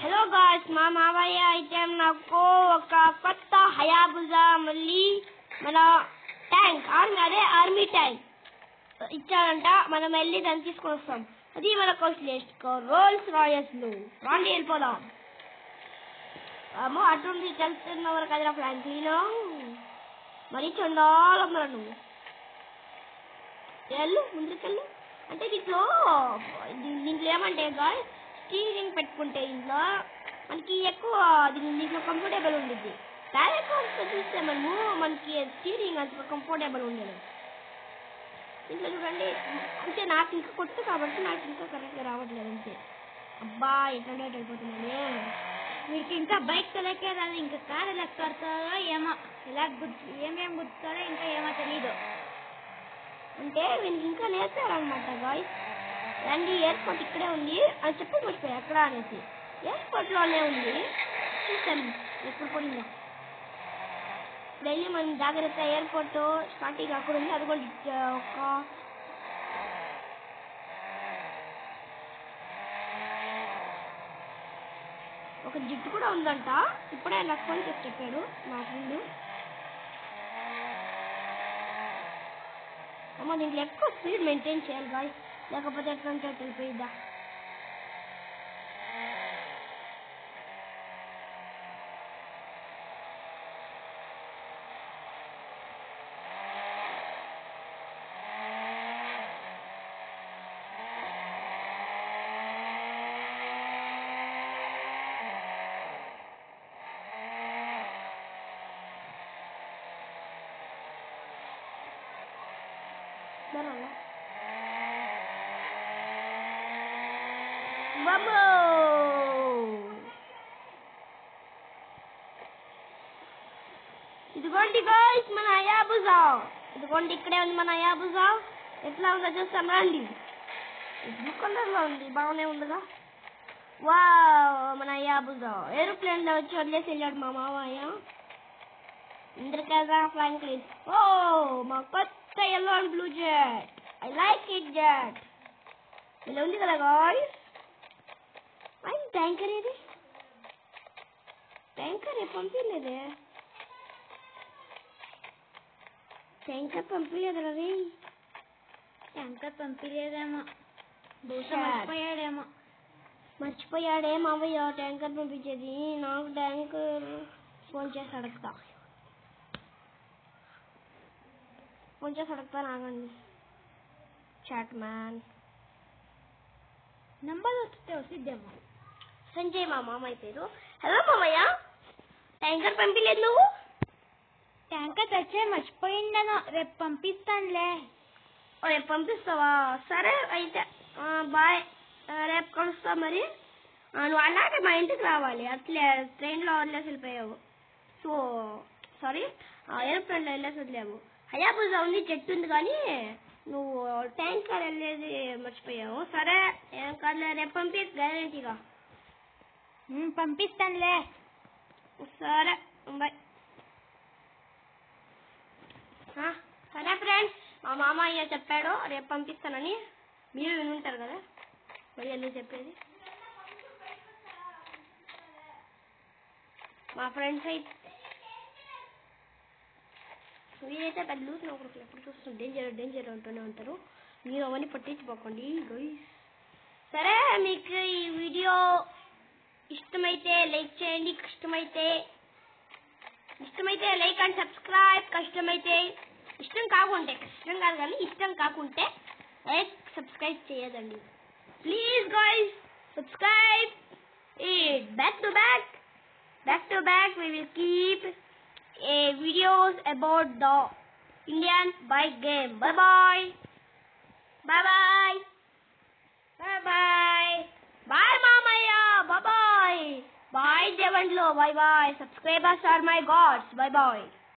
Hello guys మా మావయ్య అయితే నాకు ఒక కొత్త హయాబుజా మళ్ళీ మన ట్యాంక్ ఆర్మీ అదే ఆర్మీ ట్యాంక్ ఇచ్చారంట మనం వెళ్ళి దాన్ని తీసుకొని వస్తాం అది మన కోస్ట్ రోల్స్ రాయల్స్ లో రాండి వెళ్ళిపోదాం అమ్మో అటువంటి తెలుస్తున్నవారు కదరా ఫ్రాంక్లీన్ మరి చండాలమ్మరా నువ్వు వెళ్ళు ముందుకెళ్ళు అంటే దీంట్లో దీ- దీంట్లో ఏమంటే గాయ స్టీరింగ్ పెట్టుకుంటే ఇంట్లో మనకి ఎక్కువ దీని- దీంట్లో కంఫర్టబుల్ ఉండిద్ది వేరే కార్స్ చూస్తే మనము మనకి స్టీరింగ్ అంత కంఫర్టబుల్ ఉండదు ఇంట్లో చూడండి అంటే నాకు ఇంకా కొత్త కాబట్టి నాకు ఇంకా కరెక్ట్గా రావట్లేదు అంతే అబ్బా ఎట్లా వెళ్ళిపోతున్నానే మీకు ఇంకా బైక్ తొలకే రాదు ఇంకా కార్ ఎలా కడతారో ఏమో ఎలా గుర్తు ఏమేం గుర్తారో ఇంకా ఏమో తెలీదు అంటే వీనికి ఇంకా నేర్పారనమాట గాయస్ రండి ఎయిర్పోర్ట్ ఇక్కడే ఉంది అని చెప్పి మర్చిపోయా ఎక్కడ అనేసి ఎయిర్పోర్ట్ లోనే ఉంది చూసాను ఎప్పుడు పోయిందో డైలీ మనం జాగ్రత్త ఎయిర్పోర్ట్ స్టార్టింగ్ అక్కడ ఉంది అది కూడా ఇచ్చా- ఒక ఒక జిట్టు కూడా ఉందంట ఇప్పుడే నాకు ఫోన్ చేసి చెప్పాడు మా ఫ్రెండ్ అమ్మ దీంట్లో ఎక్కువ స్పీడ్ మెయింటైన్ చేయాలి గాయ్ లేకపోతే ఎట్లా అంటే తెలిపోయిద్దా బరాలా బాబో ఇదిగోండి గాయ్స్ మన అయాబుజా ఇదిగోండి ఇక్కడే ఉంది మన అయాబుజా ఎట్లా ఉందో చూస్తాం రండి బ్లూ కలర్ లో ఉంది బాగానే ఉందిగా వా మన అయాబుజా ఏరోప్లేన్ లో వచ్చి వదిలేసి వెళ్ళాడు మా మామయ్య ఇంద్రకథ ఫ్రాంక్లిన్ ఓ మా కొత్త yellow and blue jet I like it jet ఇలా ఉంది కదా గాయ్స్ ఆయన ట్యాంకర్ ఇది ట్యాంకర్ పంపించలేదే ట్యాంకర్ పంపించలేదు రవి ట్యాంకర్ పంపించలేదేమో బహుశా Sad. మర్చిపోయాడేమో మర్చిపోయాడే మావయ్య ట్యాంకర్ పంపించేది నాకు ట్యాంకర్ ఫోన్ చేసి అడుగుతా ఫోన్ చేసి అడుగుతా నాగండి చాట్ మ్యాన్ నంబర్ వస్తే వస్తుందేమో సంజయ్ మా మామయ్య పేరు హలో మామయ్య ట్యాంకర్ పంపించలేదు నువ్వు ట్యాంకర్ తెచ్చే మర్చిపోయిండను రేపు పంపిస్తానులే ఓ, రేపు పంపిస్తావా సరే అయితే ఆ, బాయ్ ఆ, రేపు కలుస్తా మరి ఆ, నువ్వు అలాగే మా ఇంటికి రావాలి అట్లే ట్రైన్లో వదిలేసి వెళ్ళిపోయావు సో సారీ ఏరోప్లేన్లో వెళ్ళేసి వదిలేవు హయాబుజా ఉంది చెట్టు ఉంది కానీ నువ్వు ట్యాంకర్ వెళ్ళేది మర్చిపోయావు సరే ఏం కాదులే రేపు పంపి గ్యారంటీగా ఉమ్, పంపిస్తానులే సరే బాయ్ ఆ, సరే ఫ్రెండ్స్ మా మామయ్య చెప్పాడు రేపు పంపిస్తానని మీరు వినుంటారు కదా మరి ఎందుకు చెప్పేది మా ఫ్రెండ్స్ అయితే మీరైతే పెద్ద లూస్ నౌకరులు ఎప్పుడు చూస్తున్నారు డేంజర్ డేంజర్ అంటూనే ఉంటారు మీరు అవన్నీ పట్టించుకోకండి గైస్ సరే మీకు ఈ వీడియో ఇష్టమైతే లైక్ చేయండి కష్టమైతే ఇష్టమైతే లైక్ అండ్ సబ్స్క్రైబ్ కష్టమైతే ఇష్టం కాకుంటే కష్టం కాదు కానీ ఇష్టం కాకుంటే లైక్ సబ్స్క్రైబ్ చేయదండి please guys subscribe it back to back back to back we will keep a videos about the Indian bike game. Bye bye. Bye bye. Bye bye. Bye Mamaya. Bye bye. Bye Devandlo. Bye bye. Subscribers are my gods. Bye bye.